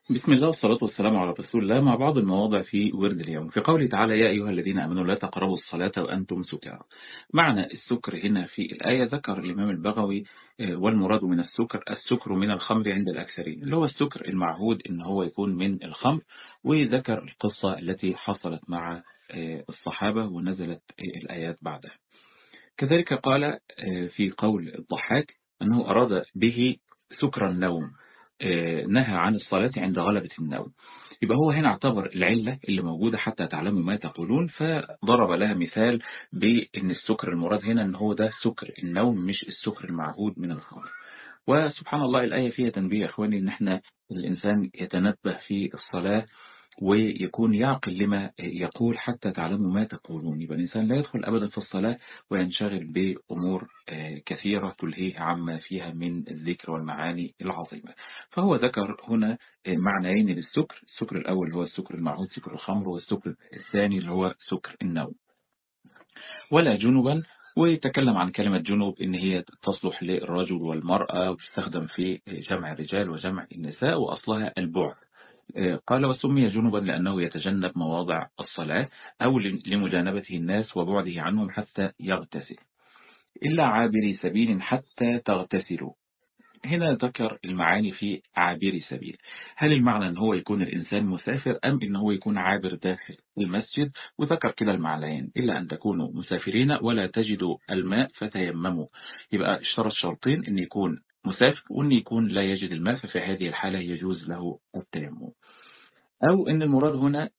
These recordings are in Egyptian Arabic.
بسم الله والصلاة والسلام على رسول الله مع بعض المواضع في ورد اليوم في قوله تعالى يا أيها الذين أمنوا لا تقربوا الصلاة وأنتم سكارى معنى السكر هنا في الآية ذكر الإمام البغوي والمراد من السكر السكر من الخمر عند الأكثرين اللي هو السكر المعهود إن هو يكون من الخمر وذكر القصة التي حصلت مع الصحابة ونزلت الآيات بعدها كذلك قال في قول الضحاك أنه أراد به سكر النوم نهى عن الصلاة عند غلبة النوم يبقى هو هنا اعتبر العلة اللي موجودة حتى تعلموا ما تقولون فضرب لها مثال بأن السكر المراد هنا أن هو ده سكر النوم مش السكر المعهود من الخمر وسبحان الله الآية فيها تنبيه يا أخواني أن احنا الإنسان يتنبه في الصلاة ويكون يعقل لما يقول حتى تعلموا ما تقولون يبقى الإنسان لا يدخل أبدا في الصلاة وينشغل بأمور كثيرة تلهيه عما فيها من الذكر والمعاني العظيمة فهو ذكر هنا معنيين للسكر السكر الأول هو السكر المعهود سكر الخمر والسكر الثاني اللي هو سكر النوم ولا جنبا ويتكلم عن كلمة جنوب إن هي تصلح للرجل والمرأة وتستخدم في جمع الرجال وجمع النساء وأصلها البعد قال وسمي جنبا لأنه يتجنب مواضع الصلاة أو لمجانبته الناس وبعده عنهم حتى يغتسل إلا عابري سبيل حتى تغتسلوا هنا ذكر المعاني في عابري سبيل هل المعنى أن هو يكون الإنسان مسافر أم أن هو يكون عابر داخل المسجد وذكر كلا المعنيين إلا أن تكونوا مسافرين ولا تجدوا الماء فتيمموا يبقى اشترط شرطين أن يكون مسافر وأن يكون لا يجد الماء ففي هذه الحالة يجوز له التيمم أو أن المراد هنا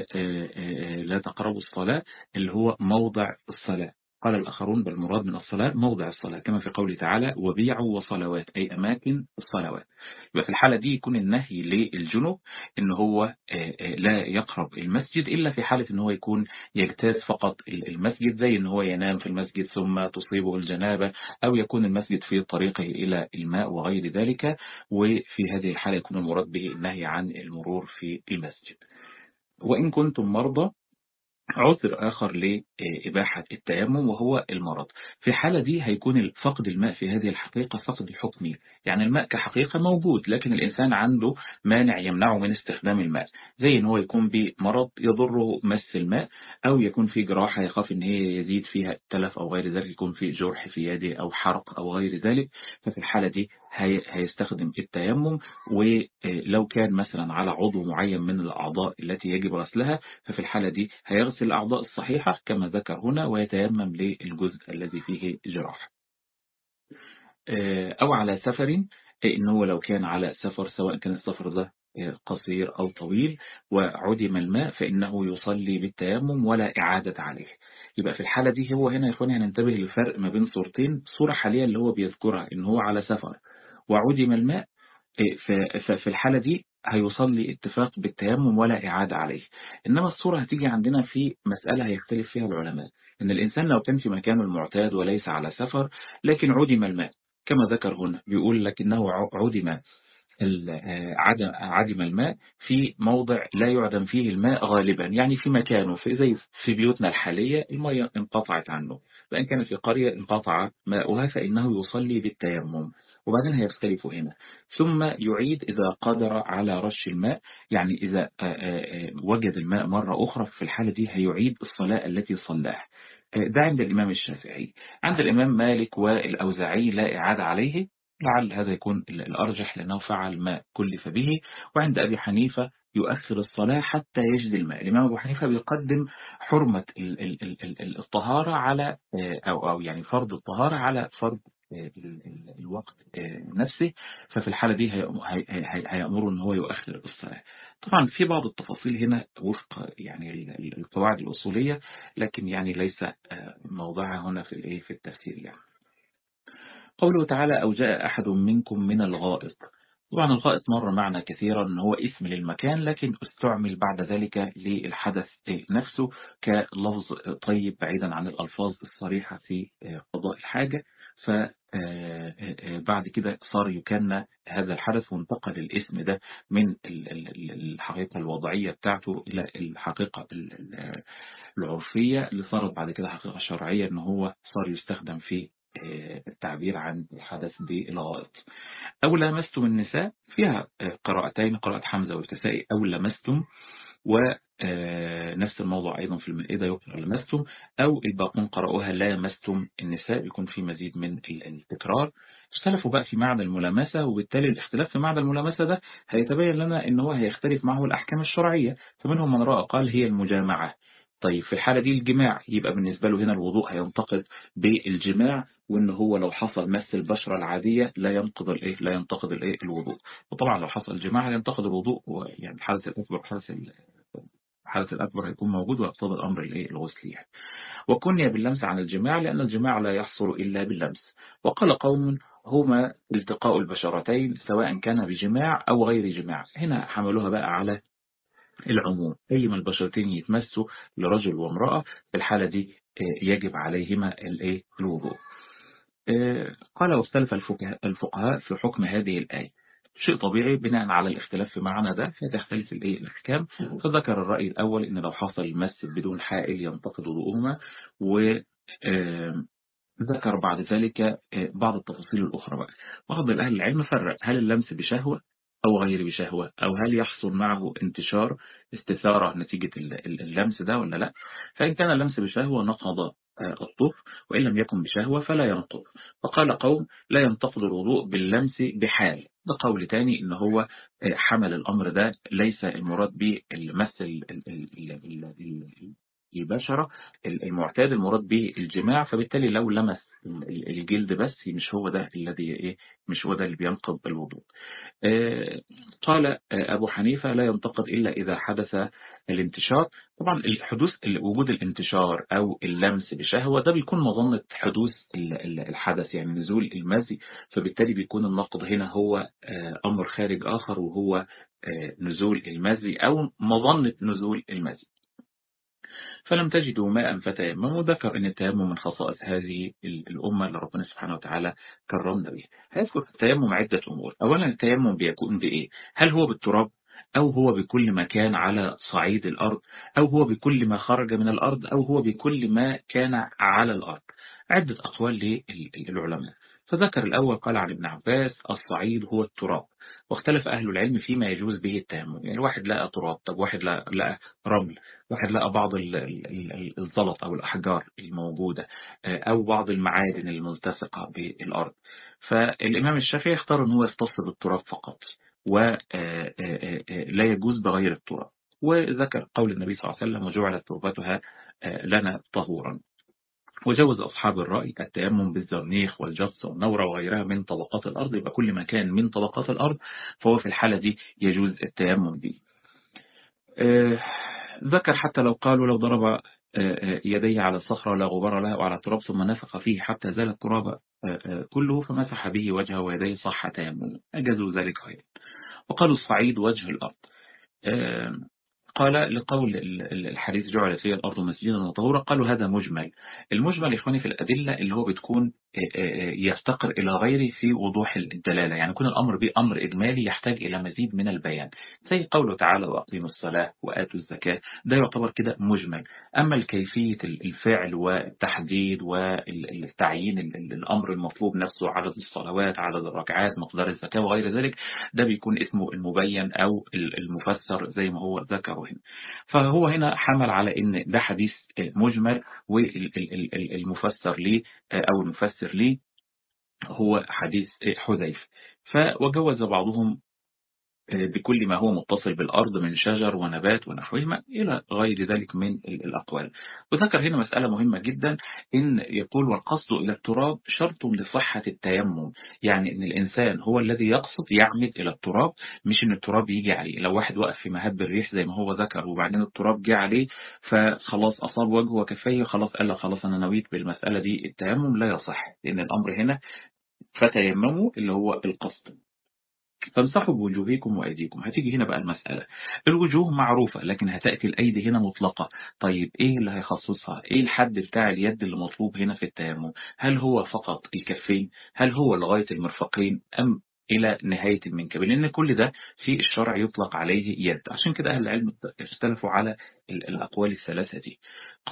لا تقربوا الصلاة اللي هو موضع الصلاة قال الآخرون بالمراد من الصلاة موضع الصلاة كما في قوله تعالى وبيعوا وصلوات أي أماكن الصلوات يبقى في الحالة دي يكون النهي للجنوب إن هو لا يقرب المسجد إلا في حالة إن هو يكون يجتاز فقط المسجد زي إن هو ينام في المسجد ثم تصيبه الجنابة أو يكون المسجد في طريقه إلى الماء وغير ذلك وفي هذه الحالة يكون المراد به النهي عن المرور في المسجد وإن كنتم مرضى عذر آخر لإباحة التيمم وهو المرض في الحالة دي هيكون فقد الماء في هذه الحقيقة فقد حكمي يعني الماء كحقيقة موجود لكن الإنسان عنده مانع يمنعه من استخدام الماء زي ان هو يكون بمرض يضره مس الماء أو يكون في جراحة يخاف ان هي يزيد فيها تلف أو غير ذلك يكون في جرح في يده أو حرق أو غير ذلك ففي الحالة دي هيستخدم التيمم ولو كان مثلا على عضو معين من الأعضاء التي يجب غسلها ففي الحالة دي هيغسل الأعضاء الصحيحة كما ذكر هنا ويتيمم للجزء الذي فيه جراح أو على سفر إنه لو كان على سفر سواء كان السفر ده قصير أو طويل وعدم الماء فإنه يصلي بالتيمم ولا إعادة عليه يبقى في الحالة دي هو هنا يا إخواني هننتبه للفرق ما بين صورتين صورة حاليا اللي هو بيذكرها إن هو على سفر وعدم الماء ففي الحالة دي هيصلي اتفاق بالتيمم ولا إعادة عليه إنما الصورة هتيجي عندنا في مسألة هيختلف فيها العلماء إن الإنسان لو كان في مكانه المعتاد وليس على سفر لكن عدم الماء كما ذكر هنا بيقول لكنه عدم عدم عدم الماء في موضع لا يعدم فيه الماء غالبا يعني في مكانه في زي في بيوتنا الحالية المية انقطعت عنه فإن كان في قرية انقطع ماؤها فإنه يصلي بالتيمم وبعدين هيختلف هنا ثم يعيد إذا قدر على رش الماء يعني إذا وجد الماء مرة أخرى في الحالة دي هيعيد الصلاة التي صلاها ده عند الإمام الشافعي عند الإمام مالك والأوزاعي لا إعادة عليه لعل هذا يكون الأرجح لأنه فعل ما كلف به وعند أبي حنيفة يؤخر الصلاة حتى يجد الماء الإمام أبو حنيفة بيقدم حرمة الطهارة على أو أو يعني فرض الطهارة على فرض الوقت نفسه ففي الحالة دي هيأمره ان هو يؤخر الصلاة طبعا في بعض التفاصيل هنا وفق يعني القواعد الأصولية لكن يعني ليس موضعها هنا في الايه في التفسير يعني قوله تعالى أو جاء أحد منكم من الغائط طبعا الغائط مر معنا كثيرا ان هو اسم للمكان لكن استعمل بعد ذلك للحدث نفسه كلفظ طيب بعيدا عن الألفاظ الصريحة في قضاء الحاجة فبعد كده صار يكنى هذا الحدث وانتقل الاسم ده من الحقيقة الوضعية بتاعته إلى الحقيقة العرفية اللي صارت بعد كده حقيقة شرعية ان هو صار يستخدم في التعبير عن الحدث بالغائط أو لمستم النساء فيها قراءتين قراءة حمزة والكسائي أو لمستم ونفس الموضوع أيضا في المائدة يقرأ لمستم أو الباقون قرأوها لا يمستم النساء يكون في مزيد من التكرار اختلفوا بقى في معنى الملامسة وبالتالي الاختلاف في معنى الملامسة ده هيتبين لنا ان هو هيختلف معه الأحكام الشرعية فمنهم من رأى قال هي المجامعة طيب في الحالة دي الجماع يبقى بالنسبة له هنا الوضوء هينتقد بالجماع وان هو لو حصل مس البشرة العادية لا ينقض الايه لا ينتقد الايه الوضوء وطبعا لو حصل الجماع هينتقد الوضوء يعني الحدث الأكبر الحدث الحدث الأكبر هيكون موجود ويقتضي الأمر الايه الغسل يعني وكني باللمس عن الجماع لأن الجماع لا يحصل إلا باللمس وقال قوم هما التقاء البشرتين سواء كان بجماع أو غير جماع هنا حملوها بقى على العموم أي ما البشرتين يتمسوا لرجل وامرأة في الحالة دي يجب عليهما الوضوء قال واختلف الفقهاء في حكم هذه الآية شيء طبيعي بناء على الاختلاف في معنى ده فتختلف الايه الاحكام فذكر الرأي الأول ان لو حصل مس بدون حائل ينتقد وضوءهما و ذكر بعد ذلك بعض التفاصيل الأخرى بقى بعض الأهل العلم فرق هل اللمس بشهوة أو غير بشهوة أو هل يحصل معه انتشار استثارة نتيجة اللمس ده ولا لا فإن كان اللمس بشهوة نقض الطهر وإن لم يكن بشهوة فلا ينقض فقال قوم لا ينتقض الوضوء باللمس بحال ده قول تاني إن هو حمل الأمر ده ليس المراد به المس البشرة المعتاد المراد به الجماع فبالتالي لو لمس الجلد بس مش هو ده الذي ايه مش هو ده اللي بينقض الوضوء قال أبو حنيفة لا ينتقد إلا إذا حدث الانتشار طبعا الحدوث وجود الانتشار أو اللمس بشهوة ده بيكون مظنة حدوث الحدث يعني نزول المزي فبالتالي بيكون النقض هنا هو أمر خارج آخر وهو نزول المزي أو مظنة نزول المزي فلم تجدوا ماء فتيمموا ذكر أن التيمم من خصائص هذه الأمة اللي ربنا سبحانه وتعالى كرمنا بها هيذكر التيمم عدة أمور أولا التيمم بيكون بإيه هل هو بالتراب أو هو بكل ما كان على صعيد الأرض أو هو بكل ما خرج من الأرض أو هو بكل ما كان على الأرض عدة أقوال للعلماء فذكر الأول قال عن ابن عباس الصعيد هو التراب واختلف أهل العلم فيما يجوز به التيمم يعني واحد لقى تراب طب واحد لقى رمل واحد لقى بعض الزلط أو الأحجار الموجودة أو بعض المعادن الملتصقة بالأرض فالإمام الشافعي اختار أن هو يختص بالتراب فقط ولا يجوز بغير التراب وذكر قول النبي صلى الله عليه وسلم وجعلت تربتها لنا طهورا وجوز أصحاب الرأي التيمم بالزرنيخ والجص والنورة وغيرها من طبقات الأرض يبقى كل ما كان من طبقات الأرض فهو في الحالة دي يجوز التيمم به ذكر حتى لو قالوا لو ضرب يديه على الصخرة ولا غبار لها وعلى التراب ثم نفخ فيه حتى زال التراب كله فمسح به وجهه ويديه صح تيمم أجازوا ذلك غير وقالوا الصعيد وجه الأرض قال لقول الحديث جعل فيه الأرض مسجدا وطهورا قالوا هذا مجمل المجمل إخواني في الأدلة اللي هو بتكون يفتقر إلى غيره في وضوح الدلالة يعني يكون الأمر به أمر إجمالي يحتاج إلى مزيد من البيان زي قوله تعالى وأقيموا الصلاة وآتوا الزكاة ده يعتبر كده مجمل أما الكيفية الفعل والتحديد والتعيين الأمر المطلوب نفسه عدد الصلوات عدد الركعات مقدار الزكاة وغير ذلك ده بيكون اسمه المبين أو المفسر زي ما هو ذكره هنا فهو هنا حمل على ان ده حديث مجمل والمفسر ليه او المفسر ليه هو حديث حذيف وجوز بعضهم بكل ما هو متصل بالأرض من شجر ونبات ونحوهما إلى غير ذلك من الأقوال وذكر هنا مسألة مهمة جدا إن يقول والقصد إلى التراب شرط لصحة التيمم يعني إن الإنسان هو الذي يقصد يعمد إلى التراب مش إن التراب يجي عليه لو واحد وقف في مهب الريح زي ما هو ذكر وبعدين التراب جه عليه فخلاص أصاب وجهه وكفيه خلاص قال خلاص أنا نويت بالمسألة دي التيمم لا يصح لأن الأمر هنا فتيمموا اللي هو القصد فامسحوا بوجوهكم وأيديكم هتيجي هنا بقى المسألة الوجوه معروفة لكن هتأتي الأيدي هنا مطلقة طيب إيه اللي هيخصصها إيه الحد بتاع اليد اللي مطلوب هنا في التيمم هل هو فقط الكفين هل هو لغاية المرفقين أم إلى نهاية المنكب لأن كل ده في الشرع يطلق عليه يد عشان كده أهل العلم اختلفوا على الأقوال الثلاثة دي قال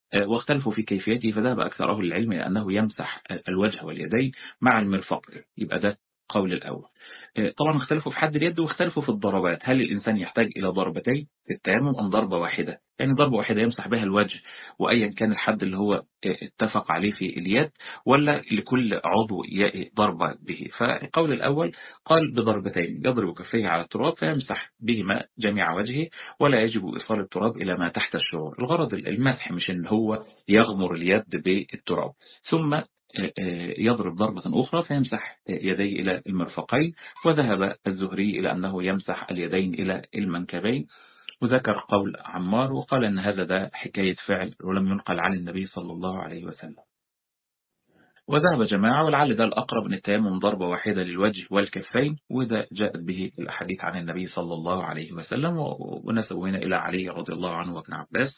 واختلفوا في كيفيته فذهب أكثر أهل العلم إلى أنه يمسح الوجه واليدين مع المرفق يبقى ده قول الأول طبعا اختلفوا في حد اليد واختلفوا في الضربات هل الإنسان يحتاج إلى ضربتين في التيمم أم ضربة واحدة يعني ضربة واحدة يمسح بها الوجه وأيا كان الحد اللي هو اتفق عليه في اليد ولا لكل عضو ضربة به فالقول الأول قال بضربتين يضرب كفيه على التراب فيمسح بهما جميع وجهه ولا يجب إيصال التراب إلى ما تحت الشعور الغرض المسح مش إن هو يغمر اليد بالتراب ثم يضرب ضربة أخرى فيمسح يديه إلى المرفقين وذهب الزهري إلى أنه يمسح اليدين إلى المنكبين وذكر قول عمار وقال أن هذا ده حكاية فعل ولم ينقل عن النبي صلى الله عليه وسلم وذهب جماعة ولعل ده الأقرب أن التيمم ضربة واحدة للوجه والكفين وده جاءت به الأحاديث عن النبي صلى الله عليه وسلم ونسبوا هنا إلى علي رضي الله عنه وابن عباس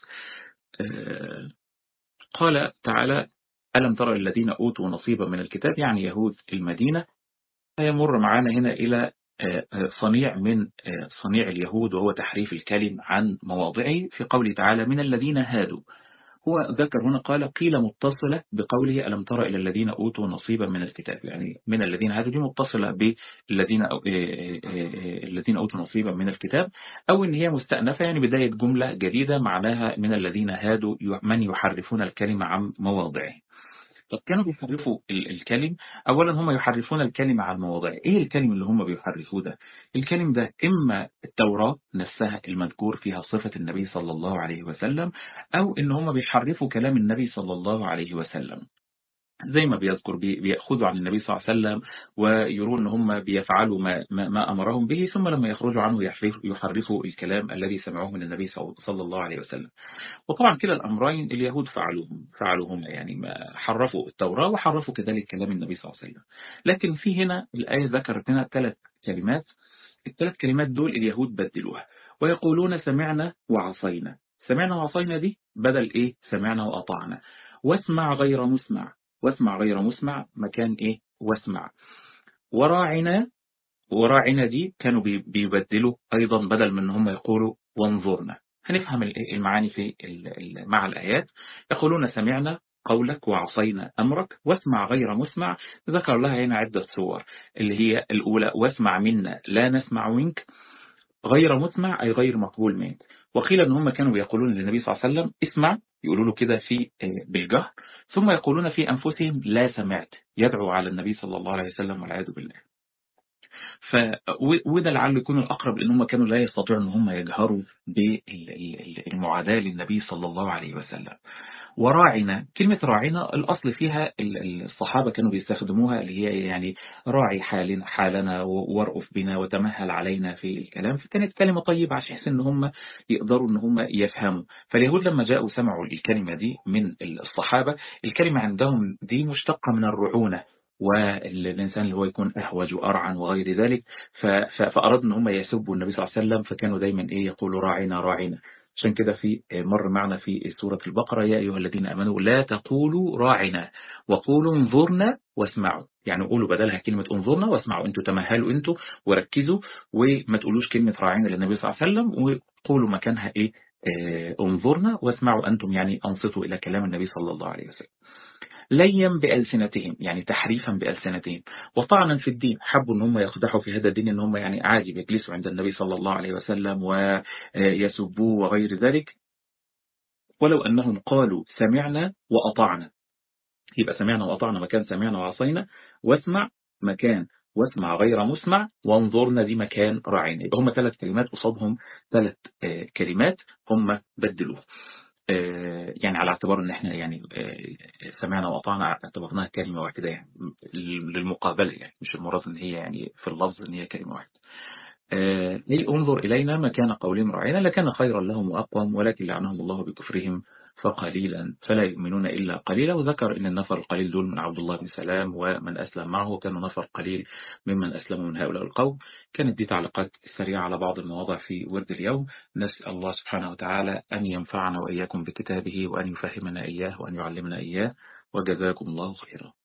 قال تعالى ألم ترى الذين أوتوا نصيبا من الكتاب يعني يهود المدينة يمر معنا هنا إلى صنيع من صنيع اليهود وهو تحريف الكلم عن مواضعه في قوله تعالى من الذين هادوا هو ذكر هنا قال قيل متصلة بقوله ألم ترى إلى الذين أوتوا نصيبا من الكتاب يعني من الذين هادوا دي متصلة بالذين أو الذين أوتوا نصيبا من الكتاب أو إن هي مستأنفة يعني بداية جملة جديدة معناها من الذين هادوا من يحرفون الكلمة عن مواضعه طب كانوا بيحرفوا الكلم أولا هم يحرفون الكلمة على المواضع إيه الكلم اللي هم بيحرفوه ده الكلم ده إما التوراة نفسها المذكور فيها صفة النبي صلى الله عليه وسلم أو إن هم بيحرفوا كلام النبي صلى الله عليه وسلم زي ما بيذكر بيأخذوا عن النبي صلى الله عليه وسلم ويرون ان هم بيفعلوا ما, ما, ما أمرهم به ثم لما يخرجوا عنه يحرفوا الكلام الذي سمعوه من النبي صلى الله عليه وسلم وطبعا كلا الأمرين اليهود فعلوهم فعلوهم يعني ما حرفوا التوراة وحرفوا كذلك كلام النبي صلى الله عليه وسلم لكن في هنا الآية ذكرت لنا ثلاث كلمات الثلاث كلمات دول اليهود بدلوها ويقولون سمعنا وعصينا سمعنا وعصينا دي بدل إيه سمعنا وأطعنا واسمع غير مسمع واسمع غير مسمع مكان ايه واسمع وراعنا وراعنا دي كانوا بيبدلوا ايضا بدل من هم يقولوا وانظرنا هنفهم المعاني في مع الآيات يقولون سمعنا قولك وعصينا أمرك واسمع غير مسمع ذكر لها هنا عدة صور اللي هي الأولى واسمع منا لا نسمع منك غير مسمع أي غير مقبول منك وقيل أن هم كانوا بيقولون للنبي صلى الله عليه وسلم اسمع يقولوا له كده في بالجهر ثم يقولون في أنفسهم لا سمعت يدعو على النبي صلى الله عليه وسلم والعياذ بالله ف وده لعله يكون الأقرب لأن هم كانوا لا يستطيعوا أن هم يجهروا بالمعاداة للنبي صلى الله عليه وسلم وراعنا كلمة راعنا الأصل فيها الصحابة كانوا بيستخدموها اللي هي يعني راعي حالنا, حالنا وارقف بنا وتمهل علينا في الكلام فكانت كلمة طيبة عشان يحس ان هم يقدروا ان هم يفهموا فاليهود لما جاءوا سمعوا الكلمة دي من الصحابة الكلمة عندهم دي مشتقة من الرعونة والإنسان اللي هو يكون أهوج وأرعن وغير ذلك فأرادوا أن هم يسبوا النبي صلى الله عليه وسلم فكانوا دايما إيه يقولوا راعنا راعنا عشان كده في مر معنا في سورة البقرة يا أيها الذين أمنوا لا تقولوا راعنا وقولوا انظرنا واسمعوا يعني قولوا بدلها كلمة انظرنا واسمعوا انتوا تمهلوا انتوا وركزوا وما تقولوش كلمة راعنا للنبي صلى الله عليه وسلم وقولوا مكانها ايه اه انظرنا واسمعوا أنتم يعني أنصتوا إلى كلام النبي صلى الله عليه وسلم ليا بألسنتهم يعني تحريفا بألسنتهم وطعنا في الدين حبوا ان هم يقدحوا في هذا الدين ان هم يعني عادي بيجلسوا عند النبي صلى الله عليه وسلم ويسبوه وغير ذلك ولو أنهم قالوا سمعنا وأطعنا يبقى سمعنا وأطعنا مكان سمعنا وعصينا واسمع مكان واسمع غير مسمع وانظرنا دي مكان راعينا يبقى هم ثلاث كلمات قصادهم ثلاث كلمات هم بدلوها يعني على اعتبار ان احنا يعني سمعنا وأطعنا اعتبرناها كلمة واحدة يعني للمقابلة يعني مش المراد ان هي يعني في اللفظ ان هي كلمة واحدة لي انظر إلينا ما كان قولهم رعينا لكان خيرا لهم وأقوم ولكن لعنهم الله بكفرهم فقليلا فلا يؤمنون إلا قليلا وذكر أن النفر القليل دول من عبد الله بن سلام ومن أسلم معه كانوا نفر قليل ممن أسلموا من هؤلاء القوم كانت دي تعليقات سريعة على بعض المواضع في ورد اليوم نسأل الله سبحانه وتعالى أن ينفعنا وإياكم بكتابه وأن يفهمنا إياه وأن يعلمنا إياه وجزاكم الله خيرا